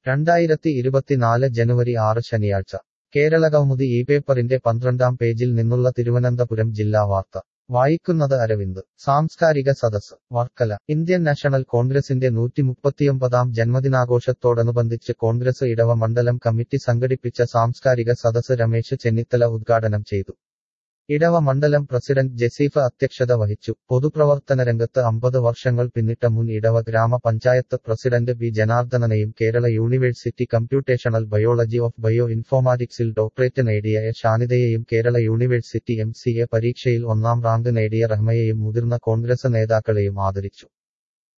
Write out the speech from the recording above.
രണ്ടായിരത്തി ഇരുപത്തിനാല് ജനുവരി ആറ് ശനിയാഴ്ച കേരളകൗമുദി ഈ പേപ്പറിന്റെ പന്ത്രണ്ടാം പേജിൽ നിന്നുള്ള തിരുവനന്തപുരം ജില്ലാ വാർത്ത വായിക്കുന്നത് അരവിന്ദ് സാംസ്കാരിക സദസ് വർക്കല ഇന്ത്യൻ നാഷണൽ കോൺഗ്രസിന്റെ നൂറ്റിമുപ്പത്തിയൊമ്പതാം ജന്മദിനാഘോഷത്തോടനുബന്ധിച്ച് കോൺഗ്രസ് ഇടവ മണ്ഡലം കമ്മിറ്റി സംഘടിപ്പിച്ച സാംസ്കാരിക സദസ് രമേശ് ചെന്നിത്തല ഉദ്ഘാടനം ചെയ്തു ഇടവ മണ്ഡലം പ്രസിഡന്റ് ജെസീഫ് അധ്യക്ഷത വഹിച്ചു പൊതുപ്രവർത്തന രംഗത്ത് അമ്പത് വർഷങ്ങൾ പിന്നിട്ട മുൻ ഇടവ ഗ്രാമപഞ്ചായത്ത് പ്രസിഡന്റ് ബി ജനാർദ്ദനനെയും Kerala university computational biology of bio ഇൻഫോർമാറ്റിക്സിൽ ഡോക്ടറേറ്റ് നേടിയ എ ഷാനിദയെയും Kerala university M C A പരീക്ഷയിൽ ഒന്നാം റാങ്ക് നേടിയ റഹ്മയെയും മുതിർന്ന കോൺഗ്രസ് നേതാക്കളെയും ആദരിച്ചു